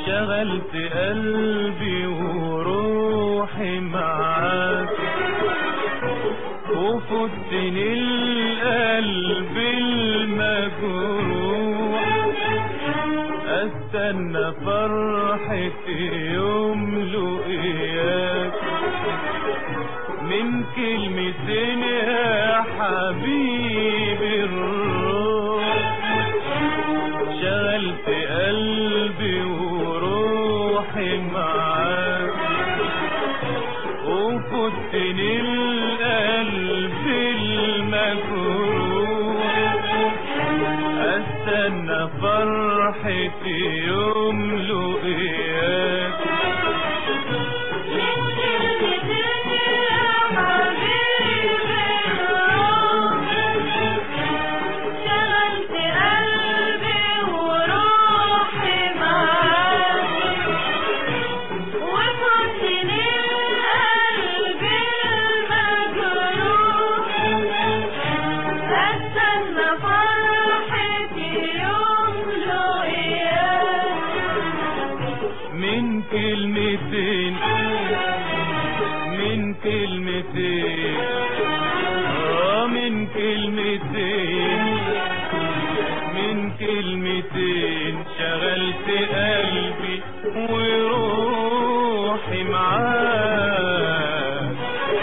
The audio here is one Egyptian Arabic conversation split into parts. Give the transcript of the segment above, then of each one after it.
شغلت قلبي وروحي معاك وفتني القلب المجروح استنى فرحتي يوم لقياك من كلمتين يا حبيبي الروح شغلت قلبي وروحي معاك وفتني القلب المجروح استنى فرحتي يوم لقياك شغلت قلبي وروحي معاك وفتني القلب المجروح استنى فرحتي يوم لقياك من كلمتين من كلمتين اه من كلمتين من كلمتين شغلت قلبي وروحي معاك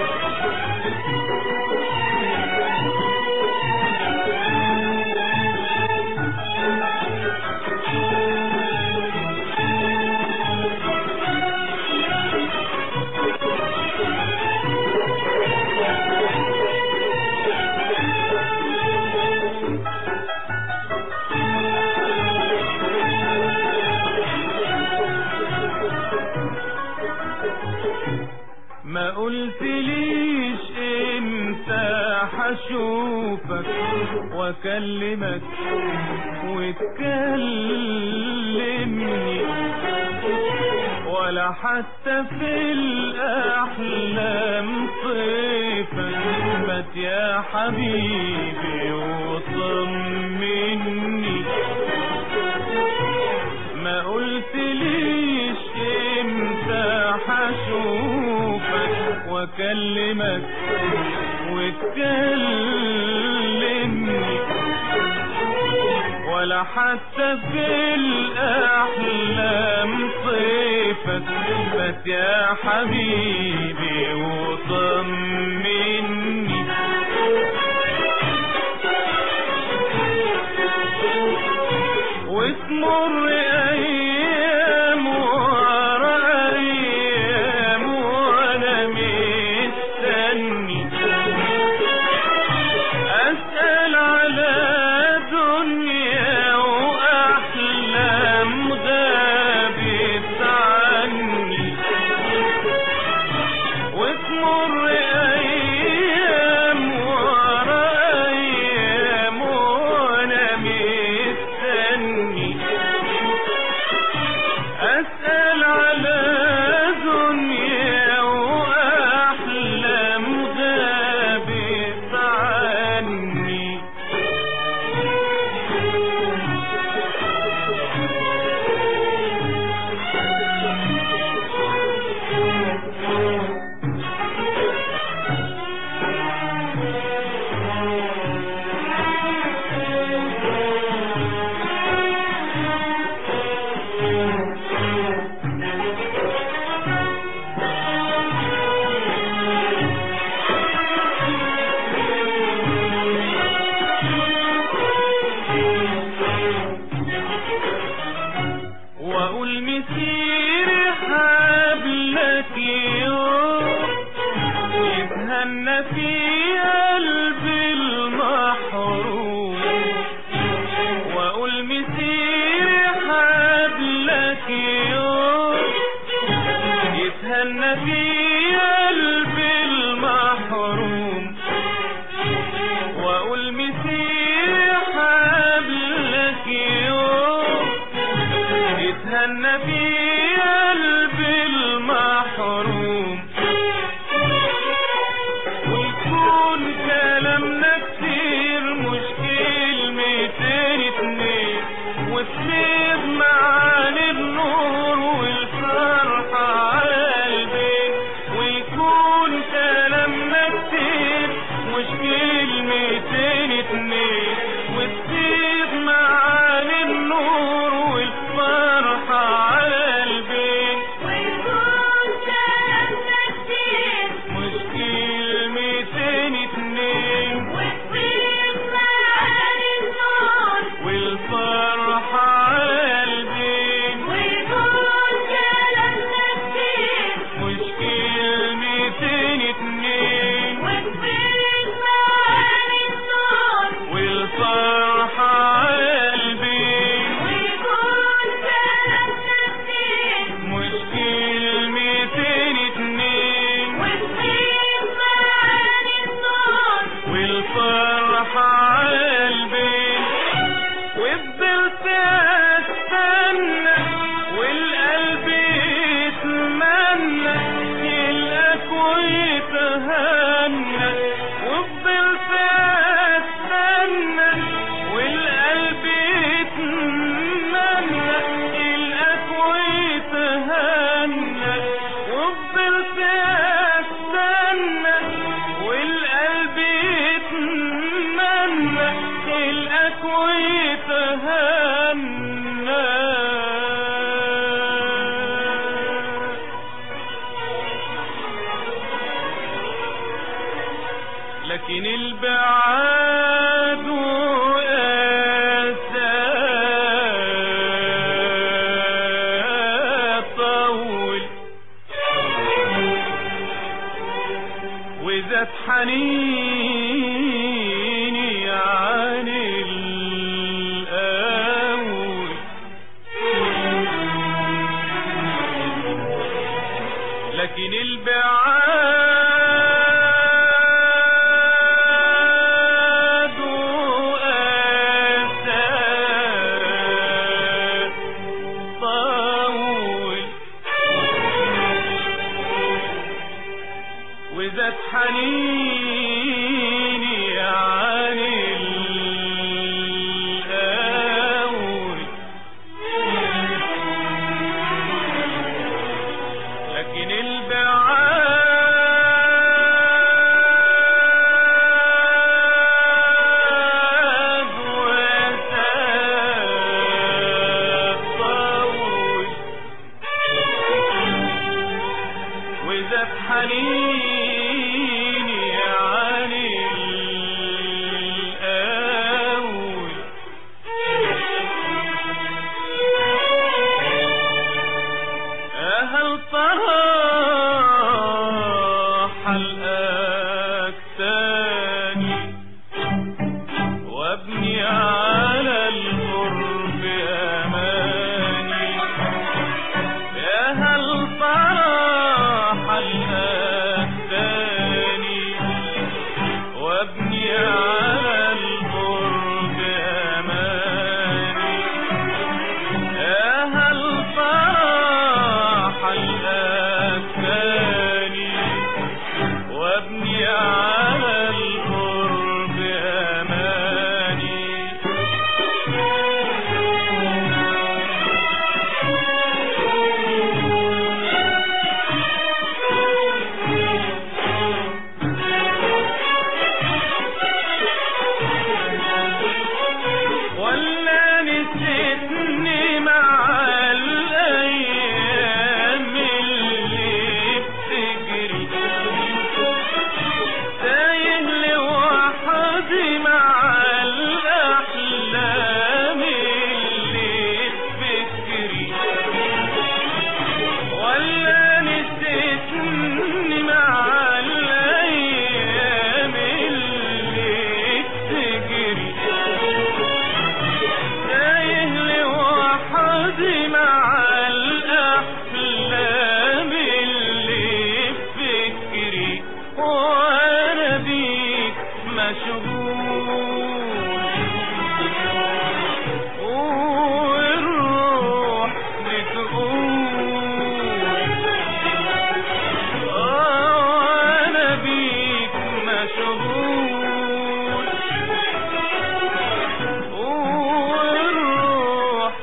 ما قلت ليش امتى حشوفك واكلمك وتكلمني ولا حتى في الاحلام طيفك مات يا حبيبي وطمني ما قلت ليش امتى حشوفك واكلمك وتكلمني ولا حتى في الاحلام طيفك بس يا حبيبي وطمني وتمر ايام ورا ايام وانا مستني اسال على دنيا واحلام غابت عني وتمر ايام ورا ايام وانا مستني اسال على دنيا واحلام غابت عني واقول مسير حبلك يوم يتهنى في قلبي المحروم واقول مسير حبلك يوم يتهنى في قلبي المحروم واقول مسير حبلك يوم يتهنى في قلبي المحروم ويكون كلامنا كتير مش كلمتين اتنين وتسيب معاني بنور حنيني عن الأول لكن البعاد وأسى طول وزاد حنيني عن الأول لكن البعاد وساب طول وزاد حنيني عن الأول أهل طراح الأك تاني وابني على القرب أماني يا هل طراح الأك تاني وابني على القرب أماني أهل فرح الأكاني وابني على القرب أماني ولا نسيتني مع الأيام اللي بتجري تايه لوحدي مع الأحلام اللي بفكري ولا نسيتني مع الأيام اللي بتجري تايه لوحدي مع الأحلام اللي بفكري وأنا بيك مشغول والروح بتقول آه أنا بيك مشغول والروح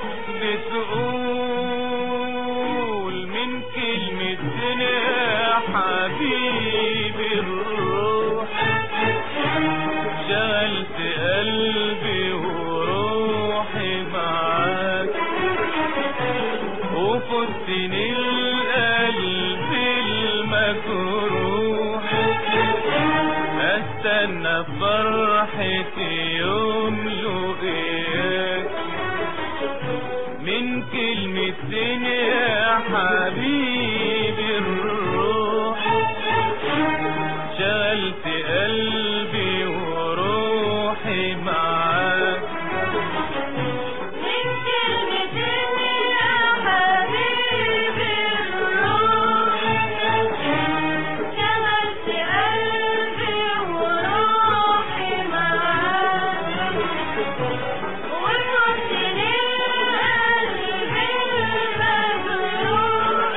بتقول من كلمة يا حبيبي الروح شغلت قلبي وروحي معاك وفتني القلب المجروح استنى فرحتي يوم لقياك من كلمتين يا حبيبي الروح شغلت قلبي وروحي معاك من كلمتين يا حبيبي الروح شغلت قلبي وروحي معاك وفتني القلب المجروح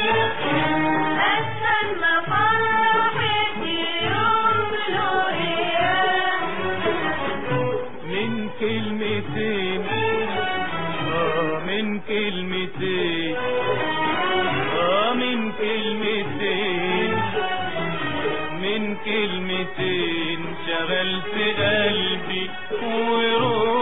استنى فرحتي يوم لقياك من كلمتين آه من كلمتين آه من كلمتين من كلمتين شغلت قلبي وروحي